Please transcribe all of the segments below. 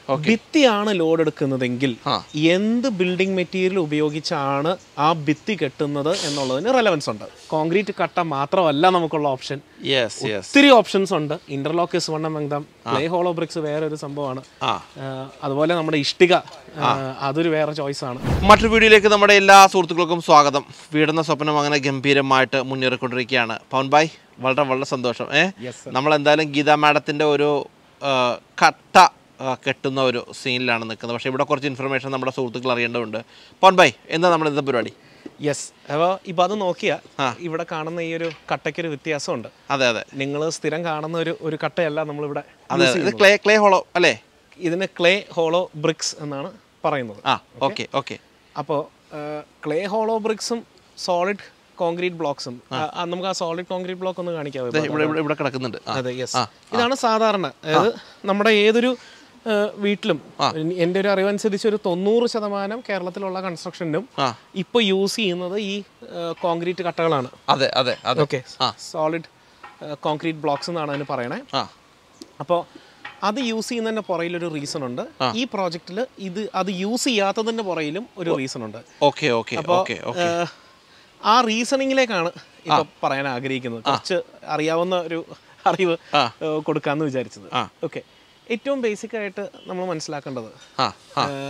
ഭിത്തിയാണ് load എടുക്കുന്നതെങ്കിൽ ആ. എന്ത് ബിൽഡിംഗ് മെറ്റീരിയൽ ഉപയോഗിച്ചാണ് ആ ഭിത്തി കെട്ടുന്നത് എന്നുള്ളതിന് റെലവൻസ് ഉണ്ട് കോൺക്രീറ്റ് കട്ട മാത്രമല്ല നമുക്കുള്ള ഓപ്ഷൻ യെസ് യെസ് ഒത്തിരി ഓപ്ഷൻസ് ഉണ്ട് ഇന്റർലോക്ക് ഇസ് വൺ എമെങ്കം പ്ലേ ഹോളോ ബ്രിക്സ് വേറെ ഒരു സംഭവമാണ് ആ ആഹ് അതുപോലെ നമ്മുടെ ഇഷ്ടിക ആഹ് അതൊരു വേറെ ചോയ്സ് ആണ് മറ്റൊരു വീഡിയോയിലേക്ക് നമ്മുടെ എല്ലാ സുഹൃത്തുക്കൾക്കും സ്വാഗതം വീടെന്ന സ്വപ്നം അങ്ങനെ ഗംഭീരമായിട്ട് മുന്നേറിക്കൊണ്ടിരിക്കുകയാണ് പവൻ ബായ് വളരെ വളരെ സന്തോഷം ഏ നമ്മൾ എന്തായാലും ഗീത മാഡത്തിൻ്റെ ഒരു ആ, കട്ട ആ, കെട്ടുന്ന ഒരു സീനിലാണ് നിൽക്കുന്നത് പക്ഷേ ഇവിടെ കുറച്ച് ഇൻഫർമേഷൻ നമ്മുടെ സുഹൃത്തുക്കൾ അറിയേണ്ടതുണ്ട് പവൻ ബായ് എന്താ നമ്മുടെ ഇന്നത്തെ പരിപാടി യെസ് അപ്പോൾ ഇപ്പം അത് നോക്കിയാൽ ഇവിടെ കാണുന്ന ഈ ഒരു കട്ടയ്ക്കൊരു വ്യത്യാസമുണ്ട് അതെ അതെ നിങ്ങൾ സ്ഥിരം കാണുന്ന ഒരു ഒരു കട്ടയല്ല നമ്മളിവിടെ അതെ അതെ. ഇത് ക്ലേ ക്ലേ ഹോളോ അല്ലേ ഇതിന് ക്ലേ ഹോളോ ബ്രിക്സ് എന്നാണ് പറയുന്നത് ആ ഓക്കെ ഓക്കെ അപ്പോൾ ക്ലേ ഹോളോ ബ്രിക്സും സോളിഡ് കോൺക്രീറ്റ് ബ്ലോക്സും നമുക്ക് ആ സോളിഡ് കോൺക്രീറ്റ് ബ്ലോക്ക് ഒന്ന് കാണിക്കാവോ ഇപ്പൊ? ഇവിടെ ഇവിടെ ഇവിടെ കിടക്കുന്നുണ്ട് ആ അതെ യെസ് ഇതാണ് സാധാരണ അതായത് നമ്മുടെ ഏതൊരു ആ, വീട്ടിലും എൻ്റെ ഒരു അറിവനുസരിച്ച് ഒരു തൊണ്ണൂറ് ശതമാനം കേരളത്തിലുള്ള കൺസ്ട്രക്ഷനും ആ. ഇപ്പോൾ യൂസ് ചെയ്യുന്നത് ഈ കോൺക്രീറ്റ് കട്ടകളാണ് അതെ അതെ അതെ ഓക്കെ സോളിഡ് കോൺക്രീറ്റ് ബ്ലോക്സ് എന്നാണ് അതിന് പറയണേ ആ അപ്പോൾ അത് യൂസ് ചെയ്യുന്നതിൻ്റെ പുറയിലൊരു റീസൺ ഉണ്ട് ഈ പ്രോജക്റ്റിൽ ഇത് അത് യൂസ് ചെയ്യാത്തതിൻ്റെ പുറയിലും ഒരു റീസൺ ഉണ്ട് ഓക്കെ ഓക്കെ ഓക്കെ ഓക്കെ ഏഹ്, ആ റീസണിങ്ങിലേക്കാണ് ഇപ്പൊ പറയാൻ ആഗ്രഹിക്കുന്നത് കുറച്ച് അറിയാവുന്ന ഒരു അറിവ് ഏഹ്, കൊടുക്കാന്ന് വിചാരിച്ചത് ആ. ഓക്കെ ഏറ്റവും ബേസിക് ആയിട്ട് നമ്മൾ മനസ്സിലാക്കേണ്ടത് ആ ആ ഏഹ്,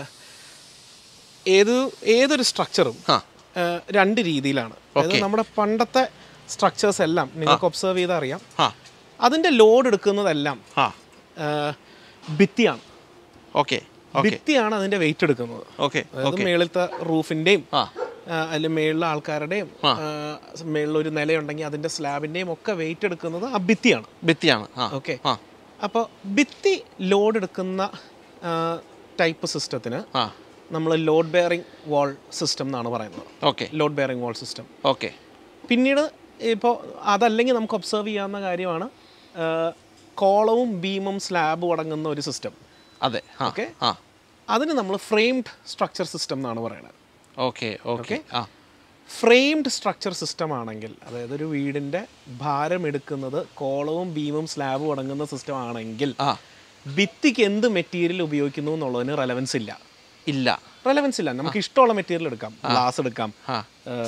ഏത് ഏതൊരു സ്ട്രക്ചറും ആ. രണ്ട് രീതിയിലാണ് അതായത് നമ്മുടെ പണ്ടത്തെ സ്ട്രക്ചേഴ്സ് എല്ലാം നിങ്ങൾക്ക് ഒബ്സർവ് ചെയ്താൽ അറിയാം ആ അതിന്റെ ലോഡ് എടുക്കുന്നതെല്ലാം ആ ഏഹ്, ഭിത്തിയാണ് ഓക്കെ ഭിത്തിയാണ് അതിന്റെ വെയിറ്റ് എടുക്കുന്നത് ഓക്കെ അതായത് മേളിലത്തെ റൂഫിന്റെയും ആ അതിൽ മേളിലെ ആൾക്കാരുടെയും മേളിൽ ഒരു നിലയുണ്ടെങ്കിൽ അതിന്റെ സ്ലാബിന്റെയും ഒക്കെ വെയിറ്റ് എടുക്കുന്നത് ആ ഭിത്തിയാണ് ഭിത്തിയാണ് ആ ഓക്കെ ആ അപ്പോൾ ഭിത്തി ലോഡ് എടുക്കുന്ന ടൈപ്പ് സിസ്റ്റത്തിന് ആ നമ്മൾ ലോഡ് ബെയറിംഗ് വാൾ സിസ്റ്റം എന്നാണ് പറയുന്നത് okay load bearing wall system okay പിന്നീട് ഇപ്പോൾ അതല്ലെങ്കിൽ നമുക്ക് ഒബ്സർവ് ചെയ്യാവുന്ന കാര്യമാണ് കോളവും ബീമും സ്ലാബും അടങ്ങുന്ന ഒരു സിസ്റ്റം അതെ ആ ഓക്കെ ആ അതിന് നമ്മൾ ഫ്രെയിംഡ് സ്ട്രക്ചർ സിസ്റ്റം എന്നാണ് പറയുന്നത് ഓക്കെ ഓക്കെ ആ ഫ്രെയിംഡ് സ്ട്രക്ചർ സിസ്റ്റം ആണെങ്കിൽ അതായത് ഒരു വീടിന്റെ ഭാരം എടുക്കുന്നത് കോളവും ബീമും സ്ലാബും അടങ്ങുന്ന സിസ്റ്റം ആണെങ്കിൽ ആ ഭിത്തിക്ക് എന്ത് മെറ്റീരിയൽ ഉപയോഗിക്കുന്നു എന്നുള്ളതിന് റെലവൻസ് ഇല്ല ഇല്ല റെലവൻസ് ഇല്ല നമുക്ക് ഇഷ്ടമുള്ള മെറ്റീരിയൽ എടുക്കാം ഗ്ലാസ് എടുക്കാം ആ.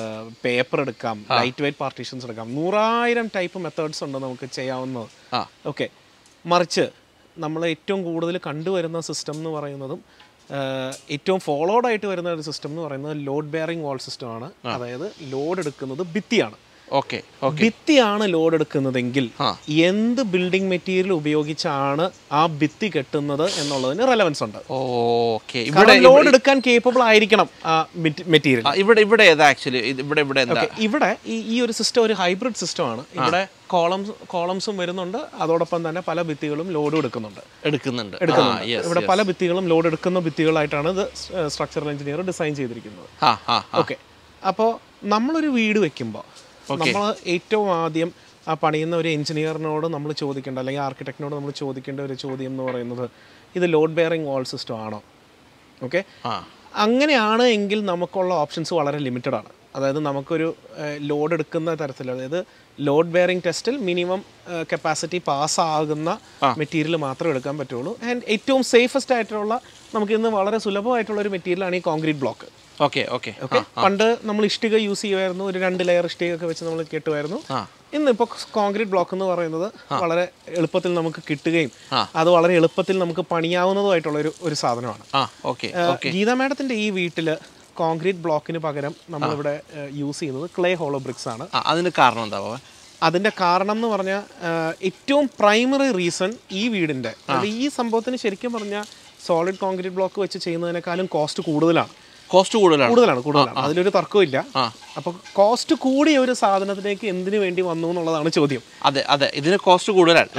പേപ്പർ എടുക്കാം ലൈറ്റ് വെയിറ്റ് പാർട്ടീഷൻസ് എടുക്കാം നൂറായിരം ടൈപ്പ് മെത്തേഡ്സ് ഉണ്ട് നമുക്ക് ചെയ്യാവുന്നത് ആ ഓക്കെ മറിച്ച് നമ്മൾ ഏറ്റവും കൂടുതൽ കണ്ടുവരുന്ന സിസ്റ്റം എന്ന് പറയുന്നതും ആ, ഏറ്റവും ഫോളോഡ് ആയിട്ട് വരുന്ന ഒരു സിസ്റ്റം എന്ന് പറയുന്നത് ലോഡ് ബെയറിംഗ് വാൾ സിസ്റ്റം ആണ് അതായത് ലോഡ് എടുക്കുന്നത് ഭിത്തിയാണ് ഓക്കെ ഓക്കെ ഭിത്തിയാണ് ലോഡ് എടുക്കുന്നതെങ്കിൽ ആ. എന്ത് ബിൽഡിംഗ് മെറ്റീരിയൽ ഉപയോഗിച്ചാണ് ആ ഭിത്തി കെട്ടുന്നത് എന്നുള്ളതിന് റെലവൻസ് ഉണ്ട് ഓക്കെ ഇവിടെ കാരണം ലോഡ് എടുക്കാൻ കേപ്പബിൾ ആയിരിക്കണം ആ മെറ്റീരിയൽ ആ, ഇവിടെ ഇവിടെ ഏതാ ആക്ച്വലി ഇവിടെ ഇവിടെ എന്താ ഇവിടെ ഈ ഈ ഒരു സിസ്റ്റം ഒരു ഹൈബ്രിഡ് സിസ്റ്റം ആണ് ഇവിടെ കോളംസ് കോളംസും വരുന്നുണ്ട് അതോടൊപ്പം തന്നെ പല ഭിത്തികളും ലോഡും എടുക്കുന്നുണ്ട് എടുക്കുന്നുണ്ട് ആ എടുക്കുന്നുണ്ട് യെസ് ഇവിടെ പല ഭിത്തികളും ലോഡ് എടുക്കുന്ന ഭിത്തികളായിട്ടാണ് ഇത് സ്ട്രക്ചറൽ എഞ്ചിനീയർ ഡിസൈൻ ചെയ്തിരിക്കുന്നത് ആ ആ ആ ഓക്കെ അപ്പോൾ നമ്മളൊരു വീട് വെക്കുമ്പോൾ നമ്മൾ ഏറ്റവും ആദ്യം ആ പണിയുന്ന ഒരു എഞ്ചിനീയറിനോട് നമ്മൾ ചോദിക്കേണ്ട അല്ലെങ്കിൽ ആർക്കിടെക്റ്റിനോട് നമ്മൾ ചോദിക്കേണ്ട ഒരു ചോദ്യം എന്ന് പറയുന്നത് ഇത് ലോഡ് ബെയറിംഗ് വാൾ സിസ്റ്റം ആണോ ഓക്കെ ആ അങ്ങനെയാണ് എങ്കിൽ നമുക്കുള്ള ഓപ്ഷൻസ് വളരെ ലിമിറ്റഡ് ആണ് അതായത് നമുക്കൊരു ലോഡ് എടുക്കുന്ന തരത്തിൽ അതായത് ലോഡ് ബെയറിംഗ് ടെസ്റ്റിൽ മിനിമം കപ്പാസിറ്റി പാസ്സാകുന്ന മെറ്റീരിയൽ മാത്രമേ എടുക്കാൻ പറ്റുള്ളൂ ആൻഡ് ഏറ്റവും സേഫസ്റ്റ് ആയിട്ടുള്ള നമുക്ക് ഇന്ന് വളരെ സുലഭമായിട്ടുള്ള ഒരു മെറ്റീരിയലാണ് ഈ concrete block okay okay okay പണ്ട് നമ്മൾ ഇഷ്ടിക യൂസ് ചെയ്യുമായിരുന്നു ഒരു രണ്ട് ലെയർ ഇഷ്ടിക ഒക്കെ വെച്ച് നമ്മൾ കെട്ടുമായിരുന്നു ആ ഇന്നിപ്പോൾ കോൺക്രീറ്റ് ബ്ലോക്ക് എന്ന് പറയുന്നത് വളരെ എളുപ്പത്തിൽ നമുക്ക് കിട്ടുകയും ആ. അത് വളരെ എളുപ്പത്തിൽ നമുക്ക് പണിയാവുന്നതുമായിട്ടുള്ള ഒരു ഒരു സാധനമാണ് ആ ഓക്കെ ഓക്കെ ഗീത മാഡത്തിന്റെ ഈ വീട്ടിൽ കോൺക്രീറ്റ് ബ്ലോക്കിന് പകരം നമ്മളിവിടെ യൂസ് ചെയ്യുന്നത് ക്ലേ ഹോളോ ബ്രിക്സ് ആണ് ആ അതിന് കാരണം എന്താ പോവാ അതിന്റെ കാരണം എന്ന് പറഞ്ഞാൽ ഏറ്റവും പ്രൈമറി റീസൺ ഈ വീടിന്റെ അതായത് ഈ സംഭവത്തിന് ശരിക്കും പറഞ്ഞാൽ സോളിഡ് കോൺക്രീറ്റ് ബ്ലോക്ക് വെച്ച് ചെയ്യുന്നതിനേക്കാളും കോസ്റ്റ് കൂടുതലാണ് കോസ്റ്റ് കൂടുതലാണ് കൂടുതലാണ് കൂടുതലാണ് അതിലൊരു തർക്കമില്ല ആ. അപ്പൊ കോസ്റ്റ് കൂടിയ ഒരു സാധനത്തിലേക്ക് എന്തിനു വേണ്ടി വന്നു എന്നുള്ളതാണ് ചോദ്യം അതെ അതെ ഇതിന് കോസ്റ്റ് കൂടുതലാണ്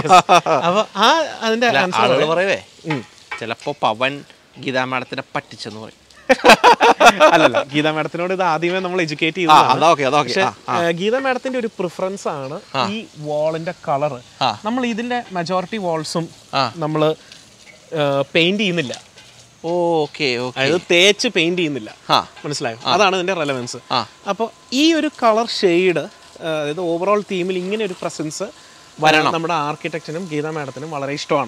അപ്പൊ ആ അതിന്റെ ആൻസർ ആളുകൾ പറയവേ ചിലപ്പോ പവൻ ഗീതാ മാഡത്തിനെ പറ്റിച്ചെന്ന് പറയും അല്ലല്ല ഗീത മാഡത്തിനോട് ഇത് ആദ്യമേ നമ്മൾ എഡ്യൂക്കേറ്റ് ആ ചെയ്തതാണ് അതാ ഓക്കെ അതാ ഓക്കെ പക്ഷെ ഗീത മാഡത്തിന്റെ ഒരു പ്രിഫറൻസ് ആണ് ഈ വാളിന്റെ കളർ ആ. നമ്മൾ ഇതിന്റെ മെജോറിറ്റി വാൾസും ആ. നമ്മൾ പെയിന്റ് ചെയ്യുന്നില്ല ഓക്കെ ഓക്കെ അതായത് തേച്ച് പെയിന്റ് ചെയ്യുന്നില്ല ആ മനസ്സിലായോ അതാണ് ഇതിന്റെ റെലവൻസ് ആ. അപ്പോൾ ഈ ഒരു കളർ ഷെയ്ഡ് അതായത് ഓവറോൾ തീമിൽ ഇങ്ങനെ ഒരു പ്രസൻസ് വരണം നമ്മുടെ ആർക്കിടെക്റ്റിനും ഗീത മാഡത്തിനും വളരെ ഇഷ്ടമാണ്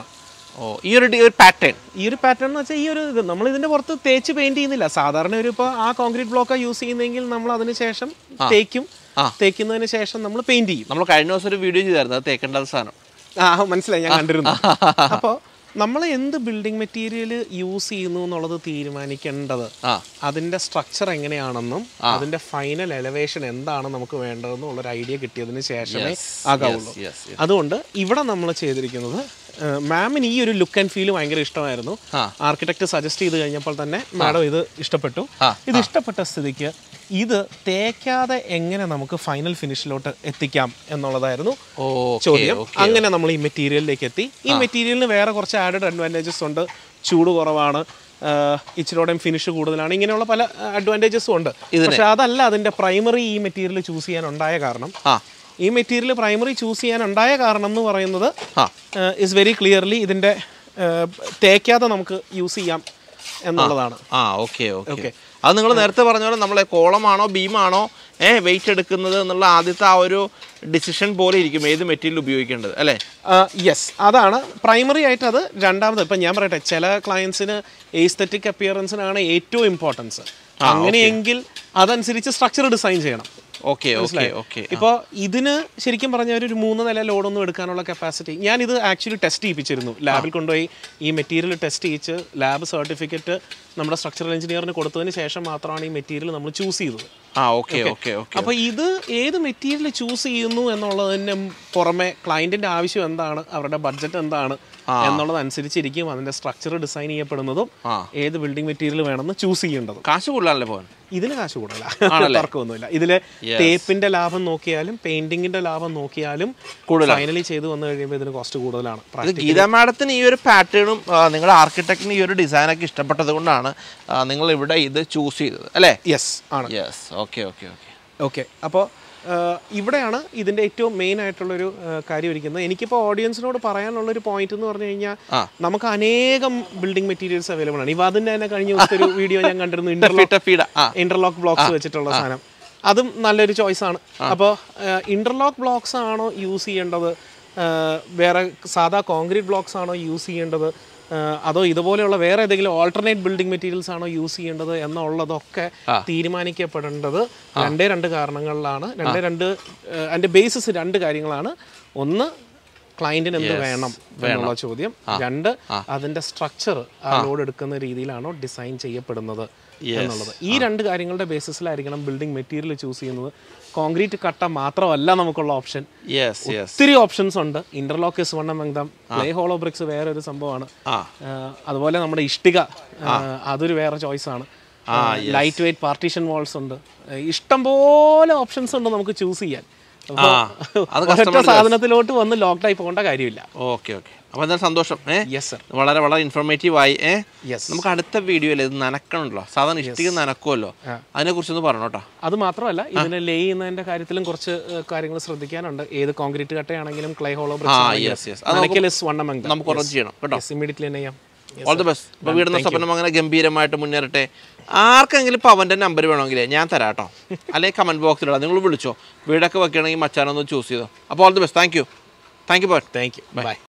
ഓ ഈ ഒരു ഡി- ഒരു പാറ്റേൺ ഈ ഒരു പാറ്റേൺ എന്ന് വെച്ചാൽ ഈ ഒരു ഇത് നമ്മൾ ഇതിന്റെ പുറത്ത് തേച്ച് പെയിന്റ് ചെയ്യുന്നില്ല സാധാരണ ഒരു ഇപ്പോൾ ആ കോൺക്രീറ്റ് ബ്ലോക്കാണ് യൂസ് ചെയ്യുന്നതെങ്കിൽ നമ്മൾ അതിന് ശേഷം തേക്കും ആ. തേക്കുന്നതിന് ശേഷം നമ്മൾ പെയിന്റ് ചെയ്യും നമ്മൾ കഴിഞ്ഞ ദിവസം ഒരു വീഡിയോ ചെയ്തായിരുന്നു അത് തേക്കേണ്ട സാധനം ആ മനസ്സിലായി ഞാൻ കണ്ടിരുന്നു അപ്പോൾ നമ്മൾ എന്ത് ബിൽഡിംഗ് മെറ്റീരിയൽ യൂസ് ചെയ്യുന്നു എന്നുള്ളത് തീരുമാനിക്കേണ്ടത് ആ അതിന്റെ സ്ട്രക്ചർ എങ്ങനെയാണെന്നും അതിന്റെ ഫൈനൽ എലവേഷൻ എന്താണ് നമുക്ക് വേണ്ടതെന്നും ഉള്ള ഒരു ഐഡിയ കിട്ടിയതിന് ശേഷമേ ആകാവുള്ളൂ യെസ് അതുകൊണ്ട് ഇവിടെ നമ്മൾ ചെയ്തിരിക്കുന്നത് മാമിന് ഈ ഒരു ലുക്ക് ആൻഡ് ഫീൽ ഭയങ്കര ഇഷ്ടമായിരുന്നു ആ. ആർക്കിടെക്ട് സജസ്റ്റ് ചെയ്ത് കഴിഞ്ഞപ്പോൾ തന്നെ മാഡം ഇത് ഇഷ്ടപ്പെട്ടു ആ, ഇത് ഇഷ്ടപ്പെട്ട സ്ഥിതിക്ക് ഇത് തേക്കാതെ എങ്ങനെ നമുക്ക് ഫൈനൽ ഫിനിഷിലോട്ട് എത്തിക്കാം എന്നുള്ളതായിരുന്നു ഓ ചോദ്യം അങ്ങനെ നമ്മൾ ഈ മെറ്റീരിയലിലേക്ക് എത്തി ഈ മെറ്റീരിയലിന് വേറെ കുറച്ച് ആഡഡ് അഡ്വാൻറ്റേജസ് ഉണ്ട് ചൂട് കുറവാണ് ഇച്ചിരോടെയും ഫിനിഷ് കൂടുതലാണ് ഇങ്ങനെയുള്ള പല അഡ്വാൻറ്റേജസും ഉണ്ട് പക്ഷെ അതല്ല അതിന്റെ പ്രൈമറി ഈ മെറ്റീരിയൽ ചൂസ് ചെയ്യാൻ ഉണ്ടായ കാരണം ആ ഈ മെറ്റീരിയൽ പ്രൈമറി ചൂസ് ചെയ്യാൻ ഉണ്ടായ കാരണം എന്ന് പറയുന്നത് ആ ഇസ് വെരി ക്ലിയർലി ഇതിന്റെ ഏഹ്, തേക്കാതെ നമുക്ക് യൂസ് ചെയ്യാം എന്നുള്ളതാണ് ആ ഓക്കെ ഓക്കെ അത് നിങ്ങൾ നേരത്തെ പറഞ്ഞ പോലെ നമ്മളെ കോളമാണോ ബീമാണോ ഏ വെയിറ്റ് എടുക്കുന്നത് എന്നുള്ള ആദ്യത്തെ ആ ഒരു ഡിസിഷൻ പോലെ ഇരിക്കും ഏത് മെറ്റീരിയൽ ഉപയോഗിക്കേണ്ടത് അല്ലേ യെസ് അതാണ് പ്രൈമറി ആയിട്ട് അത് രണ്ടാമത് ഇപ്പം ഞാൻ പറയട്ടെ ചില ക്ലയൻസിന് എസ്തെറ്റിക് അപ്പിയറൻസിനാണ് ഏറ്റവും ഇമ്പോർട്ടൻസ് അങ്ങനെയെങ്കിൽ അതനുസരിച്ച് സ്ട്രക്ചർ ഡിസൈൻ ചെയ്യണം ഓക്കെ ഓക്കെ ഓക്കെ ഇപ്പോൾ ഇതിന് ശരിക്കും പറഞ്ഞ ഒരു മൂന്ന് നില ലോഡൊന്നും എടുക്കാനുള്ള കപ്പാസിറ്റി ഞാൻ ഇത് ആക്ച്വലി ടെസ്റ്റ് ചെയ്യിപ്പിച്ചിരുന്നു ലാബിൽ കൊണ്ടുപോയി ഈ മെറ്റീരിയൽ ടെസ്റ്റ് ചെയ്യിച്ച് ലാബ് സർട്ടിഫിക്കറ്റ് നമ്മുടെ സ്ട്രക്ചറൽ എഞ്ചിനീയറിന് കൊടുത്തതിന് ശേഷം മാത്രമാണ് ഈ മെറ്റീരിയൽ നമ്മൾ ചൂസ് ചെയ്തത് ആ ഓക്കെ ഓക്കെ ഓക്കെ അപ്പോൾ ഇത് ഏത് മെറ്റീരിയൽ ചൂസ് ചെയ്യുന്നു എന്നുള്ളതിന് പുറമെ ക്ലയന്റിന്റെ ആവശ്യം എന്താണ് അവരുടെ ബഡ്ജറ്റ് എന്താണ് എന്നുള്ളതനുസരിച്ചിരിക്കും അതിന്റെ സ്ട്രക്ചർ ഡിസൈൻ ചെയ്യപ്പെടുന്നതും ആ. ഏത് ബിൽഡിംഗ് മെറ്റീരിയൽ വേണമെന്ന് ചൂസ് ചെയ്യേണ്ടത് കാശ് കൂടുതലല്ലേ പോകാൻ ഇതിന് കാശ് കൂടുതല തർക്കമൊന്നുമില്ല ഇതില് തേപ്പിന്റെ ലാഭം നോക്കിയാലും പെയിന്റിങ്ങിന്റെ ലാഭം നോക്കിയാലും ഫൈനലി ചെയ്ത് വന്നു കഴിയുമ്പോൾ ഇതിന് കോസ്റ്റ് കൂടുതലാണ് ഇത് ഗീത മാഡത്തിന് ഈ ഒരു പാറ്റേണും നിങ്ങളുടെ ആർക്കിടെക്റ്റിന് ഈ ഒരു ഡിസൈനൊക്കെ ഇഷ്ടപ്പെട്ടത് കൊണ്ടാണ് നിങ്ങൾ ഇവിടെ ഇത് ചൂസ് ചെയ്തത് അല്ലേ യെസ് ആണ് yes okay okay okay okay അപ്പോൾ ഇവിടെയാണ് ഇതിന്റെ ഏറ്റവും മെയിൻ ആയിട്ടുള്ളൊരു ആ, കാര്യം ഇരിക്കുന്നത് എനിക്കിപ്പോൾ ഓഡിയൻസിനോട് പറയാനുള്ള ഒരു പോയിന്റ് എന്ന് പറഞ്ഞു കഴിഞ്ഞാൽ ആ. നമുക്ക് അനേകം ബിൽഡിംഗ് മെറ്റീരിയൽസ് അവൈലബിൾ ആണ് ഇവ അതിന്റെ തന്നെ കഴിഞ്ഞ ദിവസത്തെ ഒരു വീഡിയോ ഞാൻ കണ്ടിരുന്നു ഇന്റർലോക്ക് ഫീഡ ആ ഇന്റർലോക്ക് ബ്ലോക്സ് വെച്ചിട്ടുള്ള സാധനം അതും നല്ലൊരു ചോയ്സ് ആണ് അപ്പോൾ ഇന്റർലോക്ക് ബ്ലോക്സ് ആണോ യൂസ് ചെയ്യേണ്ടത് ആ, വേറെ സാധാ കോൺക്രീറ്റ് ബ്ലോക്സ് ആണോ യൂസ് ചെയ്യേണ്ടത് ആ, അതോ ഇതുപോലെയുള്ള വേറെ ഏതെങ്കിലും ഓൾട്ടർനേറ്റ് ബിൽഡിംഗ് മെറ്റീരിയൽസ് ആണോ യൂസ് ചെയ്യേണ്ടത് എന്നുള്ളതൊക്കെ തീരുമാനിക്കപ്പെടേണ്ടത് രണ്ടേ രണ്ട് കാരണങ്ങളിലാണ് രണ്ടേ രണ്ട് ആ, അതിന്റെ ബേസിസ് രണ്ട് കാര്യങ്ങളാണ് ഒന്ന് ക്ലയന്റിന് എന്ത് വേണം എന്നുള്ള ചോദ്യം രണ്ട് അതിന്റെ സ്ട്രക്ചർ ആ ലോഡ് എടുക്കുന്ന രീതിയിലാണോ ഡിസൈൻ ചെയ്യപ്പെടുന്നത് എന്നുള്ളത് ഈ രണ്ട് കാര്യങ്ങളുടെ ബേസിസിലായിരിക്കണം ബിൽഡിംഗ് മെറ്റീരിയൽ ചൂസ് ചെയ്യുന്നത് കോൺക്രീറ്റ് കട്ട മാത്രമല്ല നമുക്കുള്ള ഓപ്ഷൻ യെസ് യെസ് ഒത്തിരി ഓപ്ഷൻസ് ഉണ്ട് interlock is one among them clay hollow bricks വേറെ ഒരു സംഭവമാണ് ആ ആ, അതുപോലെ നമ്മുടെ ഇഷ്ടിക ആ, അതൊരു വേറെ ചോയ്സ് ആണ് ലൈറ്റ് വെയിറ്റ് പാർട്ടീഷൻ വാൾസ് ഉണ്ട് ആ, ഇഷ്ടംപോലെ ഓപ്ഷൻസ് ഉണ്ട് നമുക്ക് ചൂസ് ചെയ്യാൻ അപ്പൊ ആ, അത് ഒരൊറ്റ സാധനത്തിലോട്ട് വന്ന് ലോക്ക്ഡായി പോകേണ്ട കാര്യമില്ല ഓക്കെ ഓക്കെ അപ്പോൾ എന്തായാലും സന്തോഷം ഏ യെസ് സർ വളരെ വളരെ ഇൻഫോർമേറ്റീവ് ആയി ഏ യെസ് നമുക്ക് അടുത്ത വീഡിയോയിൽ ഇത് നനക്കണമല്ലോ സാധാരണ ഇഷ്ടിക നനക്കുമല്ലോ അതിനെ കുറിച്ചൊന്ന് പറഞ്ഞു കേട്ടോ അത് മാത്രമല്ല ഇതിനെ ലേ ചെയ്യുന്നതിന്റെ കാര്യത്തിലും കുറച്ച് കാര്യങ്ങൾ ശ്രദ്ധിക്കാനുണ്ട് ഏത് കോൺക്രീറ്റ് കട്ടയാണെങ്കിലും ക്ലേ ഹോളോ yes, yes. അത് ബ്രിക്സ് വൺ among them. നമുക്ക് ഉറച്ച് ചെയ്യണം കേട്ടോ Yes, immediately തന്നെ ചെയ്യാം ഓൾ ദി ബെസ്റ്റ് ഇപ്പോൾ വീടിൻ്റെ സ്വപ്നം അങ്ങനെ ഗംഭീരമായിട്ട് മുന്നേറട്ടെ ആർക്കെങ്കിലും ഇപ്പോൾ അവൻ്റെ നമ്പർ വേണമെങ്കിൽ ഞാൻ തരാം കേട്ടോ അല്ലെങ്കിൽ കമൻറ്റ് ബോക്സിലിടാം നിങ്ങൾ വിളിച്ചോ വീടൊക്കെ വെക്കുകയാണെങ്കിൽ മച്ചാനൊന്ന് ചൂസ് ചെയ്തോ അപ്പോൾ all the best thank you thank you boy thank you by